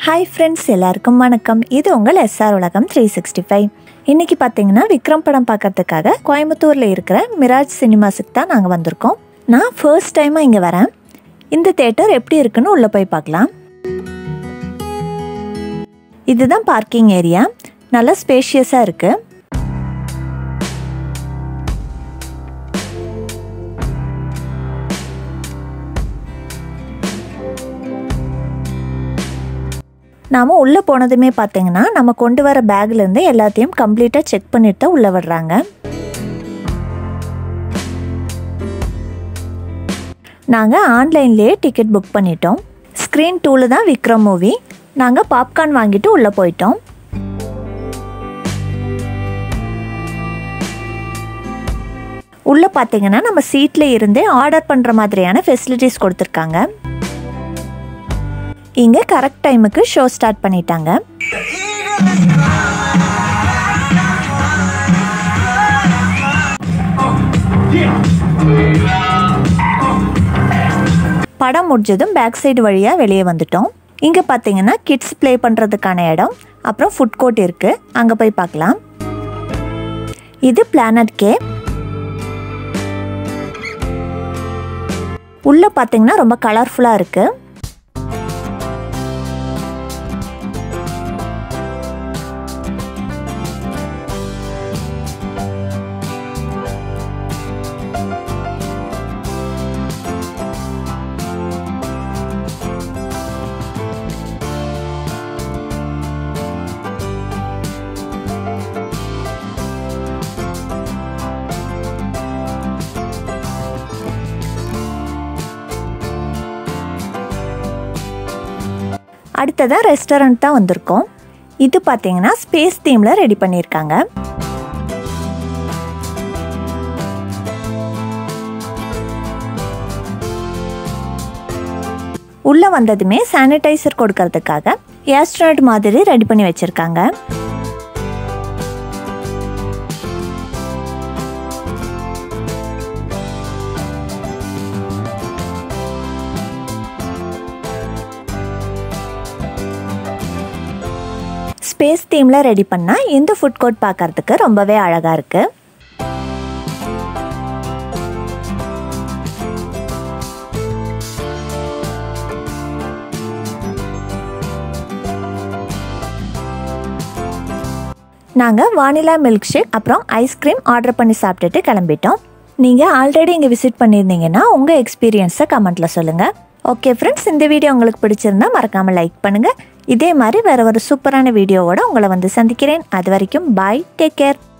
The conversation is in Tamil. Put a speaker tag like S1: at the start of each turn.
S1: ஹாய் ஃப்ரெண்ட்ஸ் எல்லாருக்கும் வணக்கம் இது உங்கள் எஸ்ஆர் உலகம் த்ரீ சிக்ஸ்டி ஃபைவ் இன்றைக்கி பார்த்தீங்கன்னா விக்ரம் படம் பார்க்கறதுக்காக கோயம்புத்தூரில் இருக்கிற மிராஜ் சினிமாஸுக்கு தான் நாங்கள் வந்திருக்கோம் நான் ஃபர்ஸ்ட் டைமாக இங்கே வரேன் இந்த தேட்டர் எப்படி இருக்குன்னு உள்ளே போய் பார்க்கலாம் இதுதான் பார்க்கிங் ஏரியா நல்லா ஸ்பேஷியஸாக இருக்குது நாம் உள்ளே போனதுமே பார்த்தீங்கன்னா நம்ம கொண்டு வர பேக்லேருந்து எல்லாத்தையும் கம்ப்ளீட்டாக செக் பண்ணிட்டு தான் உள்ளே விடுறாங்க நாங்கள் ஆன்லைன்லேயே டிக்கெட் புக் பண்ணிட்டோம் ஸ்க்ரீன் டூவில் தான் விக்ரம் மூவி நாங்கள் பாப்கார்ன் வாங்கிட்டு உள்ளே போயிட்டோம் உள்ளே பார்த்தீங்கன்னா நம்ம சீட்டில் இருந்தே ஆர்டர் பண்ணுற மாதிரியான ஃபெசிலிட்டிஸ் கொடுத்துருக்காங்க இங்கே கரெக்ட் டைமுக்கு ஷோ ஸ்டார்ட் பண்ணிட்டாங்க படம் முடிஞ்சதும் பேக் சைடு வழியாக வெளியே வந்துட்டோம் இங்கே பார்த்தீங்கன்னா கிட்ஸ் ப்ளே பண்ணுறதுக்கான இடம் அப்புறம் ஃபுட் கோர்ட் இருக்குது அங்கே போய் பார்க்கலாம் இது பிளானட் கே உள்ளே பார்த்தீங்கன்னா ரொம்ப கலர்ஃபுல்லாக இருக்குது அடுத்ததாக ரெஸ்டாரண்ட் தான் வந்திருக்கோம் இது பார்த்தீங்கன்னா ஸ்பேஸ் தீமில் ரெடி பண்ணியிருக்காங்க உள்ளே வந்ததுமே சானிடைசர் கொடுக்கறதுக்காக ஏஸ்ட்ராய்ட் மாதிரி ரெடி பண்ணி வச்சுருக்காங்க ஸ்பேஸ் தீமில் ரெடி பண்ணால் இந்த ஃபுட் கோர்ட் பார்க்கறதுக்கு ரொம்பவே அழகாக இருக்குது நாங்கள் வானிலா மில்க் ஷேக் அப்புறம் ஐஸ்கிரீம் ஆர்டர் பண்ணி சாப்பிட்டுட்டு கிளம்பிட்டோம் நீங்கள் ஆல்ரெடி இங்கே விசிட் பண்ணியிருந்தீங்கன்னா உங்கள் எக்ஸ்பீரியன்ஸை கமெண்ட்டில் சொல்லுங்கள் ஓகே ஃப்ரெண்ட்ஸ் இந்த வீடியோ உங்களுக்கு பிடிச்சிருந்தா மறக்காமல் லைக் பண்ணுங்கள் இதே மாதிரி வேறு ஒரு சூப்பரான வீடியோவோட உங்களை வந்து சந்திக்கிறேன் அது வரைக்கும் பாய் டேக் கேர்